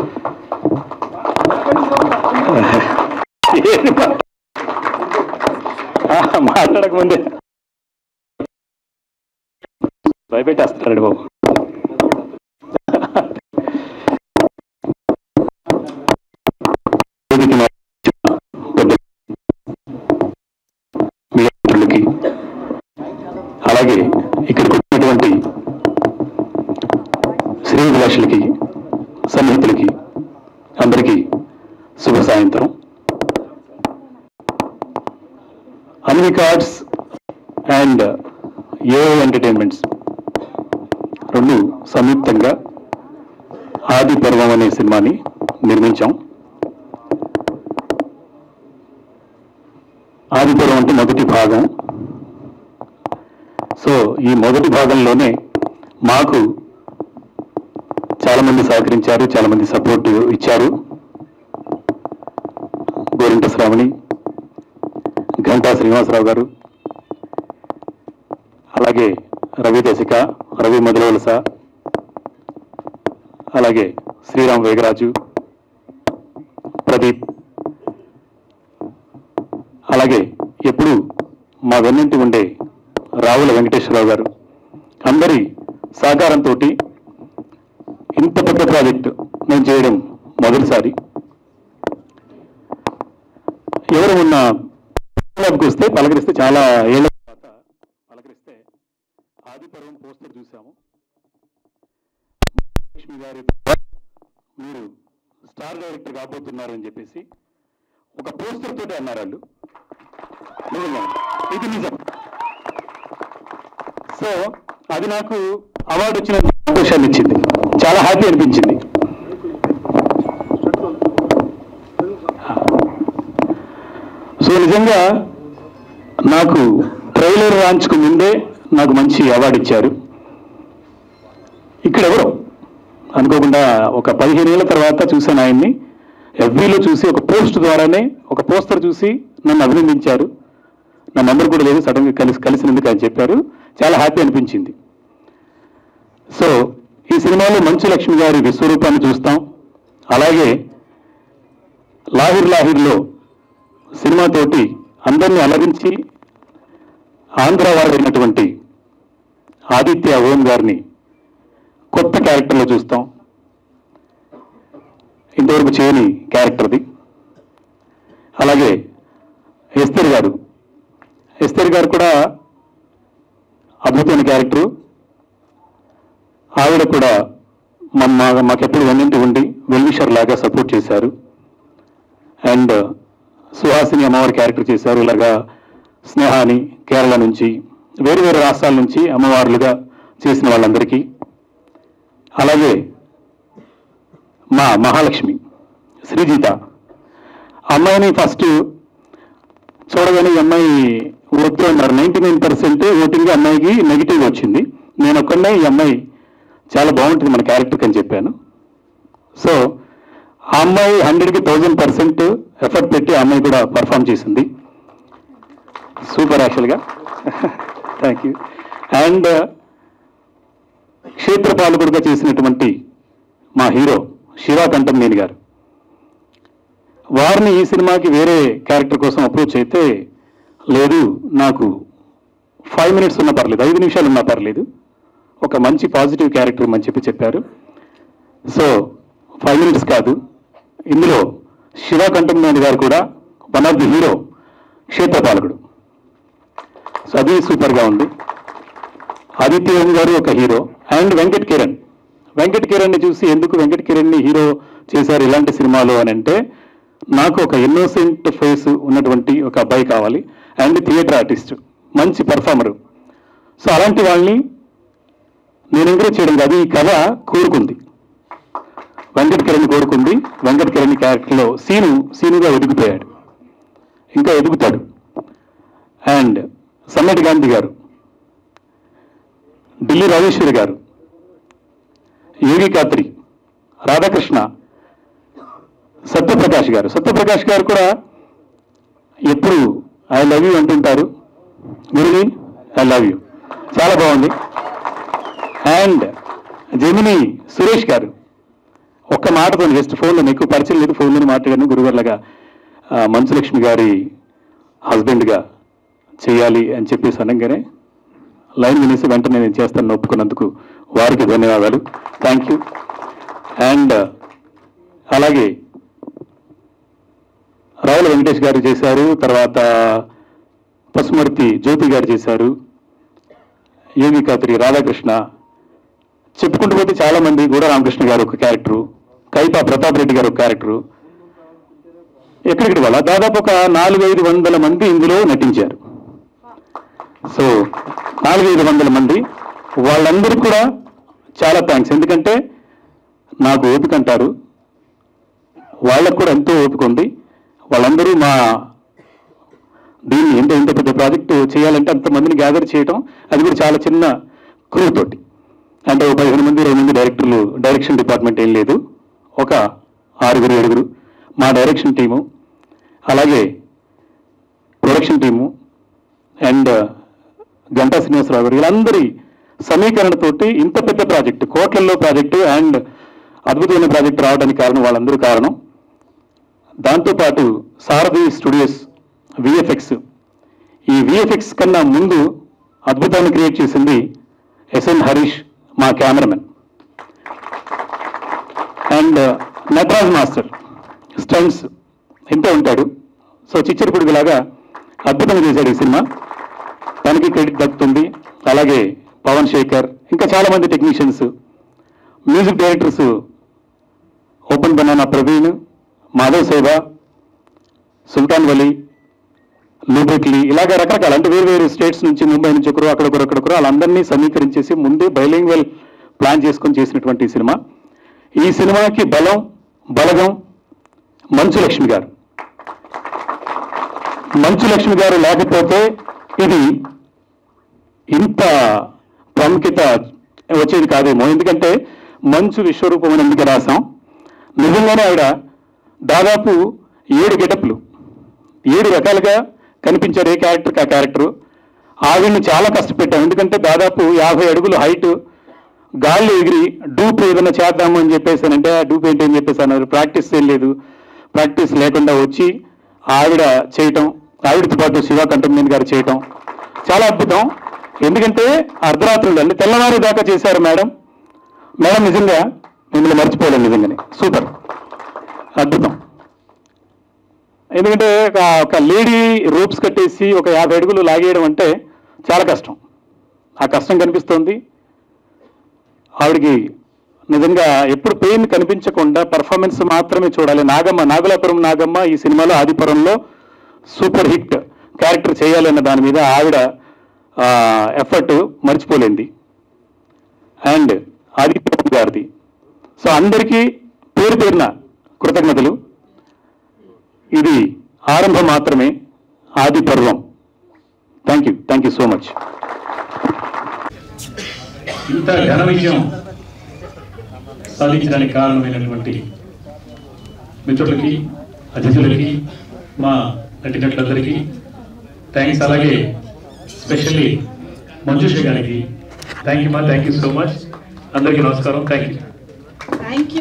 ఏది మా- ఆ, మాట్లాడక ముందే భయపెట్టేస్తారండి బాబు వేదికను అలంకరించిన పెద్దలు, మీ మిత్రులకి అలాగే ఇక్కడికి వచ్చినటువంటి శ్రీవిలాసులకి సన్నిహితులకి అందరికీ శుభ సాయంత్రం అన్ని కార్డ్స్ అండ్ ఏ ఎంటర్టైన్మెంట్స్ రెండు సంయుక్తంగా ఆది పర్వం అనే సినిమాని నిర్మించాం ఆది పర్వం అంటే మొదటి భాగం సో ఈ మొదటి భాగంలోనే మాకు చాలా మంది సహకరించారు చాలా మంది సపోర్ట్ ఇచ్చారు గోరింట శ్రావణి ఘంటా శ్రీనివాసరావు గారు అలాగే రవి దశిక రవి మొదలవలస అలాగే శ్రీరామ్ వేగరాజు ప్రదీప్ అలాగే ఎప్పుడు మా వెన్నంటి ఉండే రావుల వెంకటేశ్వరరావు గారు అందరి సహకారంతో ఇంత పెద్ద ప్రాజెక్ట్ నేను చేయడం మొదటిసారి ఎవరు ఉన్న క్లబ్కి వస్తే పలకరిస్తే చాలా ఏళ్ళ తర్వాత పలకరిస్తే ఆది పర్వం పోస్టర్ చూసాము లక్ష్మి గారి మీరు స్టార్ డైరెక్టర్ కాబోతున్నారు అని చెప్పేసి ఒక పోస్టర్ తోటి అన్నారు వాళ్ళు నిజంగా. ఇది నిజం సో అది నాకు అవార్డు వచ్చిన సంతోషాన్ని ఇచ్చింది చాలా హ్యాపీ అనిపించింది సో నిజంగా నాకు ట్రైలర్ లాంచ్కు ముందే నాకు మంచి అవార్డు ఇచ్చారు ఇక్కడ ఎవరో అనుకోకుండా ఒక పదిహేను ఏళ్ళ తర్వాత చూశాను ఆయన్ని ఎఫ్బీలో చూసి ఒక పోస్ట్ ద్వారానే ఒక పోస్టర్ చూసి నన్ను అభినందించారు నా నెంబర్ కూడా లేదు సడన్గా కలిసి కలిసినందుకు అని చెప్పారు చాలా హ్యాపీ అనిపించింది సో ఈ సినిమాలో మంచు లక్ష్మి గారి విశ్వరూపాన్ని చూస్తాం అలాగే లాహిర్ లాహిర్లో సినిమాతోటి అందరినీ అలరించి ఆంధ్ర వాడైనటువంటి ఆదిత్య ఓం గారిని కొత్త క్యారెక్టర్లో చూస్తాం ఇంతవరకు చేయని క్యారెక్టర్ది అలాగే ఎస్తర్ గారు ఎస్తర్ గారు కూడా అద్భుతమైన క్యారెక్టరు ఆవిడ కూడా మన మా- మాకెప్పుడు వెన్నింటి ఉండి వెల్విషర్ లాగా సపోర్ట్ చేశారు అండ్ సుహాసిని అమ్మవారి క్యారెక్టర్ చేశారు ఇలాగా స్నేహాని కేరళ నుంచి వేరు వేరు రాష్ట్రాల నుంచి అమ్మవార్లుగా చేసిన వాళ్ళందరికీ అలాగే మా మహాలక్ష్మి శ్రీజీత అమ్మాయిని ఫస్ట్ చూడగానే ఈ అమ్మాయి వద్దు అన్నారు నైంటీ నైన్ పర్సెంట్ ఓటింగ్ అమ్మాయికి నెగిటివ్ వచ్చింది నేను ఒక్కడే ఈ అమ్మాయి చాలా బాగుంటుంది మన క్యారెక్టర్ అని చెప్పాను సో ఆ అమ్మాయి హండ్రెడ్కి థౌజండ్ పర్సెంట్ ఎఫర్ట్ పెట్టి ఆ అమ్మాయి కూడా పర్ఫామ్ చేసింది సూపర్ యాక్చువల్గా థ్యాంక్ యూ అండ్ క్షేత్రపాలకుడుగా చేసినటువంటి మా హీరో శివా కంఠంనేని గారు వారిని ఈ సినిమాకి వేరే క్యారెక్టర్ కోసం అప్రోచ్ అయితే లేదు నాకు ఫైవ్ మినిట్స్ ఉన్నా పర్లేదు ఐదు నిమిషాలు ఉన్నా పర్లేదు ఒక మంచి పాజిటివ్ క్యారెక్టర్ అని చెప్పి చెప్పారు సో ఫైవ్ మినిట్స్ కాదు ఇందులో శివ కంఠంనేని గారు కూడా వన్ ఆఫ్ ది హీరో క్షేత్రపాలకుడు సో అది సూపర్గా ఉంది ఆదిత్య ఓం గారు ఒక హీరో అండ్ వెంకట్ కిరణ్ వెంకట్ కిరణ్ని చూసి ఎందుకు వెంకట్ కిరణ్ని హీరో చేశారు ఇలాంటి సినిమాలో అని అంటే నాకు ఒక ఇన్నోసెంట్ ఫేస్ ఉన్నటువంటి ఒక అబ్బాయి కావాలి అండ్ థియేటర్ ఆర్టిస్ట్ మంచి పర్ఫార్మరు సో అలాంటి వాళ్ళని నేను ఎంకరేజ్ చేయడం కాదు ఈ కథ కోరుకుంది వెంకట్ కిరణ్ కోరుకుంది వెంకట్ కిరణ్ క్యారెక్టర్లో సీను సీనుగా ఎదిగిపోయాడు ఇంకా ఎదుగుతాడు అండ్ సమ్మటి గాంధీ గారు ఢిల్లీ రాజేశ్వరి గారు యోగి కాత్రి రాధాకృష్ణ సత్యప్రకాష్ గారు సత్యప్రకాష్ గారు కూడా ఎప్పుడు ఐ లవ్ యూ అంటుంటారు గురుని ఐ లవ్ యూ చాలా బాగుంది అండ్ జమిని సురేష్ గారు ఒక్క మాటతో జస్ట్ ఫోన్లో ఎక్కువ పరిచయం లేదు ఫోన్లో మాట్లాడాను గురువర్లగా ఆ, మంచులక్ష్మి గారి హస్బెండ్గా చేయాలి అని చెప్పేసి అనగానే లైన్ వినేసి వెంటనే నేను చేస్తాను ఒప్పుకున్నందుకు వారికి ధన్యవాదాలు థ్యాంక్ యూ అండ్ అలాగే రావుల వెంకటేష్ గారు చేశారు తర్వాత పసుమర్తి జ్యోతి గారు చేశారు యోగి కాత్రి రాధాకృష్ణ చెప్పుకుంటూ పోతే చాలా మంది గూడ రామకృష్ణ గారు ఒక క్యారెక్టరు కైపా ప్రతాప్ రెడ్డి గారు ఒక క్యారెక్టరు ఎక్కడికి వాళ్ళ దాదాపు ఒక నాలుగైదు వందల మంది ఇందులో నటించారు సో నాలుగైదు వందల మంది వాళ్ళందరికీ కూడా చాలా థ్యాంక్స్ ఎందుకంటే నాకు ఓపిక అంటారు వాళ్ళకు కూడా ఎంతో ఓపిక ఉంది వాళ్ళందరూ మా దీన్ని ఎంత ఇంత పెద్ద ప్రాజెక్టు చేయాలంటే అంతమందిని గ్యాదర్ చేయటం అది కూడా చాలా చిన్న క్రూ తోటి అంటే ఒక పదిహేను మంది ఇరవై మంది డైరెక్టర్లు డైరెక్షన్ డిపార్ట్మెంట్ ఏం లేదు ఒక ఆరుగురు ఏడుగురు మా డైరెక్షన్ టీము అలాగే production team and Ganta Srinivasarao గారు వీళ్ళందరి సమీకరణతోటి ఇంత పెద్ద ప్రాజెక్టు కోట్లల్లో ప్రాజెక్టు అండ్ అద్భుతమైన ప్రాజెక్టు రావడానికి కారణం వాళ్ళందరూ కారణం దాంతోపాటు సారథి స్టూడియోస్ విఎఫ్ఎక్స్ ఈ విఎఫ్ఎక్స్ కన్నా ముందు అద్భుతాన్ని క్రియేట్ చేసింది ఎస్ఎన్ హరీష్ మా cameraman and Nataraj master stunts ఎంతో ఉంటాడు సో చిచ్చరి లాగా అద్భుతంగా చేశాడు ఈ సినిమా దానికి క్రెడిట్ దక్కుతుంది అలాగే పవన్ శేఖర్ ఇంకా చాలా మంది technicians music directors open banana Praveen Madhav Seva Sultan Vali లూబెట్లీ ఇలాగ రకరకాల అంటే వేరు వేరు స్టేట్స్ నుంచి ముంబై నుంచి ఒకరు అక్కడొకరు అక్కడొకరు వాళ్ళందరినీ సమీకరించేసి ముందే బైలింగ్వెల్ ప్లాన్ చేసుకొని చేసినటువంటి ఈ సినిమా ఈ సినిమాకి బలం బలగం మంచు లక్ష్మి గారు మంచు లక్ష్మి గారు లేకపోతే ఇది ఇంత ప్రాముఖ్యత వచ్చేది కాదేమో ఎందుకంటే మంచు విశ్వరూపం అని ఎందుకు రాసాం నిజంగానే ఆవిడ దాదాపు ఏడు గెటప్లు ఏడు రకాలుగా కనిపించారు ఏ క్యారెక్టర్కి ఆ క్యారెక్టర్ ఆవిడ్ని చాలా కష్టపెట్టాం ఎందుకంటే దాదాపు యాభై అడుగులు హైట్ గాల్లో ఎగిరి డూప్ ఏదైనా చేద్దాము అని చెప్పేసానంటే ఆ డూప్ ఏంటి అని చెప్పేసి అన్నారు ప్రాక్టీస్ ఏం లేదు ప్రాక్టీస్ లేకుండా వచ్చి ఆవిడ చేయటం ఆవిడతో పాటు శివ కంటమనేని గారు చేయటం చాలా అద్భుతం ఎందుకంటే అర్ధరాత్రులు అంటే తెల్లవారు దాకా చేశారు మేడం మేడం నిజంగా మిమ్మల్ని మర్చిపోలేను నిజంగానే సూపర్ అద్భుతం ఎందుకంటే ఒక- ఒక లేడీ రూప్స్ కట్టేసి ఒక యాభై అడుగులు లాగేయడం అంటే చాలా కష్టం ఆ కష్టం కనిపిస్తోంది ఆవిడకి నిజంగా ఎప్పుడు పెయిన్ కనిపించకుండా పర్ఫార్మెన్స్ మాత్రమే చూడాలి నాగమ్మ నాగులాపురం నాగమ్మ ఈ సినిమాలో ఆదిపురంలో సూపర్ హిట్ క్యారెక్టర్ చేయాలి అన్న దాని మీద ఆవిడ ఎఫర్ట్ మర్చిపోలేంది అండ్ ఆదిత్య గారిది సో అందరికీ పేరు పేరున కృతజ్ఞతలు ఇది ఆరంభం మాత్రమే Aadi Parvam thank you thank you so much ఇంత ఘన విజయం సాధించడానికి కారణమైనటువంటి మిత్రులకి అతిథులకి మా నటినట్లందరికీ థ్యాంక్స్ అలాగే స్పెషల్లీ మంజుష గారికి థ్యాంక్ యూ మా థ్యాంక్ యూ సో మచ్ అందరికీ నమస్కారం థ్యాంక్ యూ థ్యాంక్ యూ